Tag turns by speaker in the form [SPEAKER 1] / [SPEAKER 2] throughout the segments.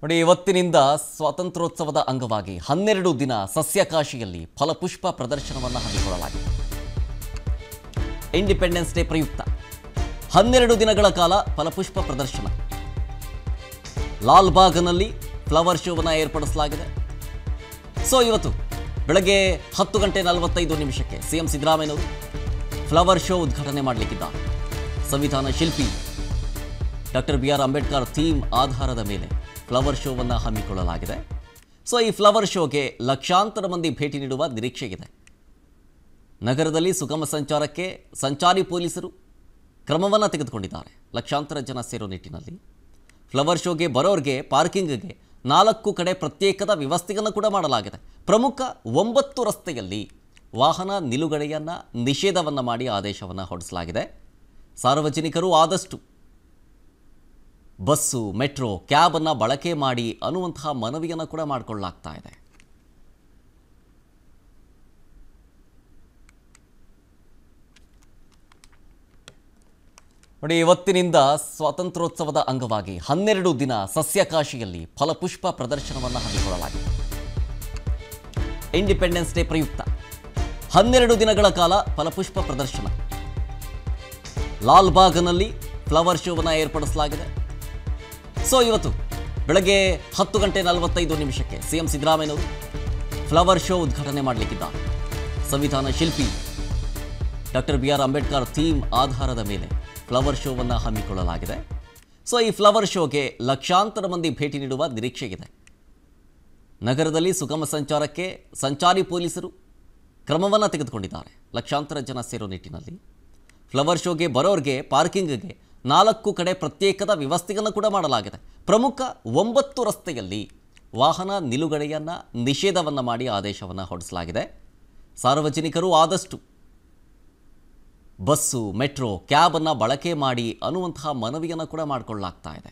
[SPEAKER 1] ನೋಡಿ ಇವತ್ತಿನಿಂದ ಸ್ವಾತಂತ್ರ್ಯೋತ್ಸವದ ಅಂಗವಾಗಿ ಹನ್ನೆರಡು ದಿನ ಸಸ್ಯಕಾಶಿಯಲ್ಲಿ ಫಲಪುಷ್ಪ ಪ್ರದರ್ಶನವನ್ನು ಹಮ್ಮಿಕೊಳ್ಳಲಾಗಿದೆ ಇಂಡಿಪೆಂಡೆನ್ಸ್ ಡೇ ಪ್ರಯುಕ್ತ ಹನ್ನೆರಡು ದಿನಗಳ ಕಾಲ ಫಲಪುಷ್ಪ ಪ್ರದರ್ಶನ ಲಾಲ್ಬಾಗ್ನಲ್ಲಿ ಫ್ಲವರ್ ಶೋವನ್ನು ಏರ್ಪಡಿಸಲಾಗಿದೆ ಸೊ ಇವತ್ತು ಬೆಳಗ್ಗೆ ಹತ್ತು ಗಂಟೆ ನಲವತ್ತೈದು ನಿಮಿಷಕ್ಕೆ ಸಿಎಂ ಸಿದ್ದರಾಮಯ್ಯನವರು ಫ್ಲವರ್ ಶೋ ಉದ್ಘಾಟನೆ ಮಾಡಲಿಕ್ಕಿದ್ದಾರೆ ಸಂವಿಧಾನ ಶಿಲ್ಪಿ doctor B R Ambedkar theme ಆಧಾರದ ಮೇಲೆ ಫ್ಲವರ್ ಶೋವನ್ನು ಹಮ್ಮಿಕೊಳ್ಳಲಾಗಿದೆ ಸೊ ಈ ಫ್ಲವರ್ ಶೋಗೆ ಲಕ್ಷಾಂತರ ಮಂದಿ ಭೇಟಿ ನೀಡುವ ನಿರೀಕ್ಷೆಯಿದೆ ನಗರದಲ್ಲಿ ಸುಗಮ ಸಂಚಾರಕ್ಕೆ ಸಂಚಾರಿ ಪೊಲೀಸರು ಕ್ರಮವನ್ನು ತೆಗೆದುಕೊಂಡಿದ್ದಾರೆ ಲಕ್ಷಾಂತರ ಜನ ಸೇರೋ ನಿಟ್ಟಿನಲ್ಲಿ ಫ್ಲವರ್ ಶೋಗೆ ಬರೋರಿಗೆ ಪಾರ್ಕಿಂಗ್ಗೆ ನಾಲ್ಕು ಕಡೆ ಪ್ರತ್ಯೇಕದ ವ್ಯವಸ್ಥೆಯನ್ನು ಕೂಡ ಮಾಡಲಾಗಿದೆ ಪ್ರಮುಖ ಒಂಬತ್ತು ರಸ್ತೆಯಲ್ಲಿ ವಾಹನ ನಿಲುಗಡೆಯನ್ನು ನಿಷೇಧವನ್ನು ಮಾಡಿ ಆದೇಶವನ್ನು ಹೊರಡಿಸಲಾಗಿದೆ ಸಾರ್ವಜನಿಕರು ಆದಷ್ಟು ಬಸ್ಸು ಮೆಟ್ರೋ ಕ್ಯಾಬನ್ನು ಬಳಕೆ ಮಾಡಿ ಅನ್ನುವಂತಹ ಮನವಿಯನ್ನು ಕೂಡ ಮಾಡಿಕೊಳ್ಳಲಾಗ್ತಾ ಇದೆ ನೋಡಿ ಇವತ್ತಿನಿಂದ ಸ್ವಾತಂತ್ರ್ಯೋತ್ಸವದ ಅಂಗವಾಗಿ ಹನ್ನೆರಡು ದಿನ ಸಸ್ಯಕಾಶಿಯಲ್ಲಿ ಫಲಪುಷ್ಪ ಪ್ರದರ್ಶನವನ್ನು ಹಮ್ಮಿಕೊಳ್ಳಲಾಗಿದೆ ಇಂಡಿಪೆಂಡೆನ್ಸ್ ಡೇ ಪ್ರಯುಕ್ತ ಹನ್ನೆರಡು ದಿನಗಳ ಕಾಲ ಫಲಪುಷ್ಪ ಪ್ರದರ್ಶನ ಲಾಲ್ಬಾಗ್ನಲ್ಲಿ ಫ್ಲವರ್ ಶೋವನ್ನು ಏರ್ಪಡಿಸಲಾಗಿದೆ ಸೊ ಇವತ್ತು ಬೆಳಗ್ಗೆ ಹತ್ತು ಗಂಟೆ ನಲವತ್ತೈದು ನಿಮಿಷಕ್ಕೆ ಸಿಎಂ ಸಿದ್ದರಾಮಯ್ಯನವರು ಫ್ಲವರ್ ಶೋ ಉದ್ಘಾಟನೆ ಮಾಡಲಿಕ್ಕಿದ್ದಾರೆ ಸಂವಿಧಾನ ಶಿಲ್ಪಿ doctor B R Ambedkar theme ಆಧಾರದ ಮೇಲೆ ಫ್ಲವರ್ ಶೋವನ್ನು ಹಮ್ಮಿಕೊಳ್ಳಲಾಗಿದೆ ಸೊ ಈ ಫ್ಲವರ್ ಶೋಗೆ ಲಕ್ಷಾಂತರ ಮಂದಿ ಭೇಟಿ ನೀಡುವ ನಿರೀಕ್ಷೆಯಿದೆ ನಗರದಲ್ಲಿ ಸುಗಮ ಸಂಚಾರಕ್ಕೆ ಸಂಚಾರಿ ಪೊಲೀಸರು ಕ್ರಮವನ್ನು ತೆಗೆದುಕೊಂಡಿದ್ದಾರೆ ಲಕ್ಷಾಂತರ ಜನ ಸೇರೋ ನಿಟ್ಟಿನಲ್ಲಿ ಫ್ಲವರ್ ಶೋಗೆ ಬರೋರಿಗೆ ಪಾರ್ಕಿಂಗ್ಗೆ ನಾಲ್ಕು ಕಡೆ ಪ್ರತ್ಯೇಕದ ವ್ಯವಸ್ಥೆಯನ್ನು ಕೂಡ ಮಾಡಲಾಗಿದೆ ಪ್ರಮುಖ ಒಂಬತ್ತು ರಸ್ತೆಯಲ್ಲಿ ವಾಹನ ನಿಲುಗಡೆಯನ್ನು ನಿಷೇಧವನ್ನು ಮಾಡಿ ಆದೇಶವನ್ನು ಹೊರಡಿಸಲಾಗಿದೆ ಸಾರ್ವಜನಿಕರು ಆದಷ್ಟು ಬಸ್ಸು ಮೆಟ್ರೋ ಕ್ಯಾಬನ್ನು ಬಳಕೆ ಮಾಡಿ ಅನ್ನುವಂತಹ ಮನವಿಯನ್ನು ಕೂಡ ಮಾಡಿಕೊಳ್ಳಲಾಗ್ತಾ ಇದೆ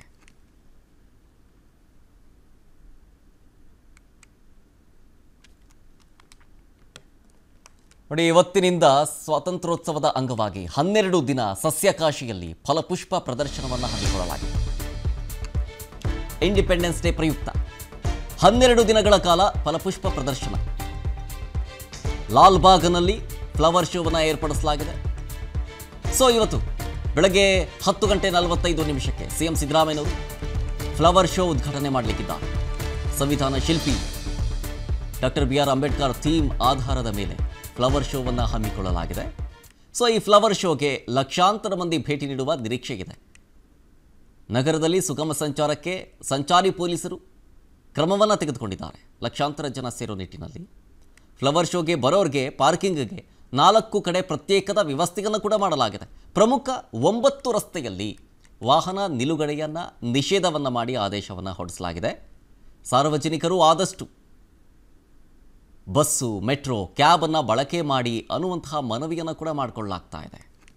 [SPEAKER 1] ನೋಡಿ ಇವತ್ತಿನಿಂದ ಸ್ವಾತಂತ್ರ್ಯೋತ್ಸವದ ಅಂಗವಾಗಿ ಹನ್ನೆರಡು ದಿನ ಸಸ್ಯಕಾಶಿಯಲ್ಲಿ ಫಲಪುಷ್ಪ ಪ್ರದರ್ಶನವನ್ನು ಹಮ್ಮಿಕೊಳ್ಳಲಾಗಿದೆ ಇಂಡಿಪೆಂಡೆನ್ಸ್ ಡೇ ಪ್ರಯುಕ್ತ ಹನ್ನೆರಡು ದಿನಗಳ ಕಾಲ ಫಲಪುಷ್ಪ ಪ್ರದರ್ಶನ ಲಾಲ್ಬಾಗ್ನಲ್ಲಿ ಫ್ಲವರ್ ಶೋವನ್ನು ಏರ್ಪಡಿಸಲಾಗಿದೆ ಸೊ ಇವತ್ತು ಬೆಳಗ್ಗೆ ಹತ್ತು ಗಂಟೆ ನಲವತ್ತೈದು ನಿಮಿಷಕ್ಕೆ ಸಿಎಂ ಸಿದ್ದರಾಮಯ್ಯನವರು ಫ್ಲವರ್ ಶೋ ಉದ್ಘಾಟನೆ ಮಾಡಲಿಕ್ಕಿದ್ದಾರೆ ಸಂವಿಧಾನ ಶಿಲ್ಪಿ doctor B R Ambedkar theme ಆಧಾರದ ಮೇಲೆ ಫ್ಲವರ್ ಶೋವನ್ನು ಹಮ್ಮಿಕೊಳ್ಳಲಾಗಿದೆ ಸೊ ಈ ಫ್ಲವರ್ ಶೋಗೆ ಲಕ್ಷಾಂತರ ಮಂದಿ ಭೇಟಿ ನೀಡುವ ನಿರೀಕ್ಷೆಯಿದೆ ನಗರದಲ್ಲಿ ಸುಗಮ ಸಂಚಾರಕ್ಕೆ ಸಂಚಾರಿ ಪೊಲೀಸರು ಕ್ರಮವನ್ನು ತೆಗೆದುಕೊಂಡಿದ್ದಾರೆ ಲಕ್ಷಾಂತರ ಜನ ಸೇರೋ ನಿಟ್ಟಿನಲ್ಲಿ ಫ್ಲವರ್ ಶೋಗೆ ಬರೋರಿಗೆ ಪಾರ್ಕಿಂಗ್ಗೆ ನಾಲ್ಕು ಕಡೆ ಪ್ರತ್ಯೇಕದ ವ್ಯವಸ್ಥೆಯನ್ನು ಕೂಡ ಮಾಡಲಾಗಿದೆ ಪ್ರಮುಖ ಒಂಬತ್ತು ರಸ್ತೆಯಲ್ಲಿ ವಾಹನ ನಿಲುಗಡೆಯನ್ನು ನಿಷೇಧವನ್ನು ಮಾಡಿ ಆದೇಶವನ್ನು ಹೊರಡಿಸಲಾಗಿದೆ ಸಾರ್ವಜನಿಕರು ಆದಷ್ಟು ಬಸ್ಸು ಮೆಟ್ರೋ ಕ್ಯಾಬನ್ನು ಬಳಕೆ ಮಾಡಿ ಅನ್ನುವಂತಹ ಮನವಿಯನ್ನು ಕೂಡ ಮಾಡಿಕೊಳ್ಳಲಾಗ್ತಾ ಇದೆ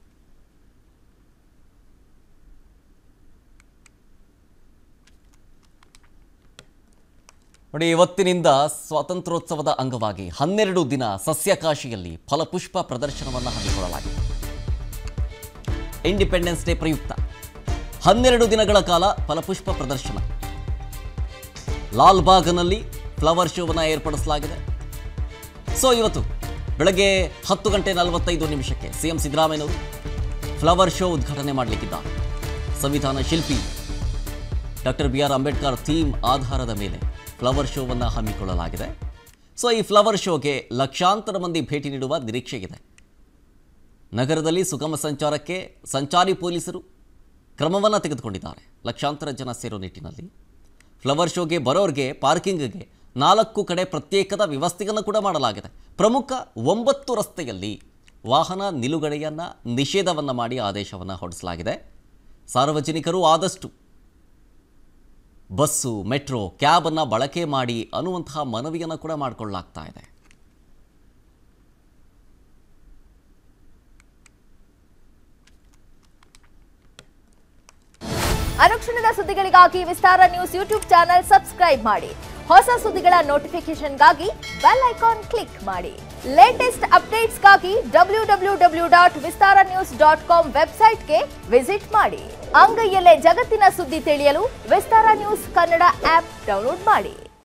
[SPEAKER 1] ನೋಡಿ ಇವತ್ತಿನಿಂದ ಸ್ವಾತಂತ್ರ್ಯೋತ್ಸವದ ಅಂಗವಾಗಿ ಹನ್ನೆರಡು ದಿನ ಸಸ್ಯಕಾಶಿಯಲ್ಲಿ ಫಲಪುಷ್ಪ ಪ್ರದರ್ಶನವನ್ನು ಹಮ್ಮಿಕೊಳ್ಳಲಾಗಿದೆ ಇಂಡಿಪೆಂಡೆನ್ಸ್ ಡೇ ಪ್ರಯುಕ್ತ ಹನ್ನೆರಡು ದಿನಗಳ ಕಾಲ ಫಲಪುಷ್ಪ ಪ್ರದರ್ಶನ ಲಾಲ್ಬಾಗ್ನಲ್ಲಿ ಫ್ಲವರ್ ಶೋವನ್ನು ಏರ್ಪಡಿಸಲಾಗಿದೆ ಸೊ ಇವತ್ತು ಬೆಳಗ್ಗೆ ಹತ್ತು ಗಂಟೆ ನಲವತ್ತೈದು ನಿಮಿಷಕ್ಕೆ ಸಿಎಂ ಸಿದ್ದರಾಮಯ್ಯನವರು ಫ್ಲವರ್ ಶೋ ಉದ್ಘಾಟನೆ ಮಾಡಲಿಕ್ಕಿದ್ದಾರೆ ಸಂವಿಧಾನ ಶಿಲ್ಪಿ doctor B R Ambedkar theme ಆಧಾರದ ಮೇಲೆ ಫ್ಲವರ್ ಶೋವನ್ನು ಹಮ್ಮಿಕೊಳ್ಳಲಾಗಿದೆ ಸೊ ಈ ಫ್ಲವರ್ ಶೋಗೆ ಲಕ್ಷಾಂತರ ಮಂದಿ ಭೇಟಿ ನೀಡುವ ನಿರೀಕ್ಷೆಯಿದೆ ನಗರದಲ್ಲಿ ಸುಗಮ ಸಂಚಾರಕ್ಕೆ ಸಂಚಾರಿ ಪೊಲೀಸರು ಕ್ರಮವನ್ನು ತೆಗೆದುಕೊಂಡಿದ್ದಾರೆ ಲಕ್ಷಾಂತರ ಜನ ಸೇರೋ ನಿಟ್ಟಿನಲ್ಲಿ ಫ್ಲವರ್ ಶೋಗೆ ಬರೋರಿಗೆ ಪಾರ್ಕಿಂಗ್ಗೆ ನಾಲ್ಕು ಕಡೆ ಪ್ರತ್ಯೇಕದ ವ್ಯವಸ್ಥೆಯನ್ನು ಕೂಡ ಮಾಡಲಾಗಿದೆ ಪ್ರಮುಖ ಒಂಬತ್ತು ರಸ್ತೆಯಲ್ಲಿ ವಾಹನ ನಿಲುಗಡೆಯನ್ನು ನಿಷೇಧವನ್ನು ಮಾಡಿ ಆದೇಶವನ್ನು ಹೊರಡಿಸಲಾಗಿದೆ ಸಾರ್ವಜನಿಕರು ಆದಷ್ಟು ಬಸ್ಸು ಮೆಟ್ರೋ ಕ್ಯಾಬನ್ನು ಬಳಕೆ ಮಾಡಿ ಅನ್ನುವಂತಹ ಮನವಿಯನ್ನು ಕೂಡ ಮಾಡಿಕೊಳ್ಳಲಾಗ್ತಾ ಇದೆ
[SPEAKER 2] ಅನುಕ್ಷಣದ ಸುದ್ದಿಗಳಿಗಾಗಿ Vistara news YouTube channel subscribe ಮಾಡಿ ಹೊಸ ಸುದ್ದಿಗಳ ನೋಟಿಫಿಕೇಶನ್ಗಾಗಿ ಬೆಲ್ ಐಕಾನ್ ಕ್ಲಿಕ್ ಮಾಡಿ ಲೇಟೆಸ್ಟ್ ಅಪ್ಡೇಟ್ಸ್ಗಾಗಿ W W W dot Vistara news dot com ವೆಬ್ಸೈಟ್ಗೆ ವಿಸಿಟ್ ಮಾಡಿ ಅಂಗೈಯಲ್ಲೇ ಜಗತ್ತಿನ ಸುದ್ದಿ ತಿಳಿಯಲು Vistara news Kannada app download ಮಾಡಿ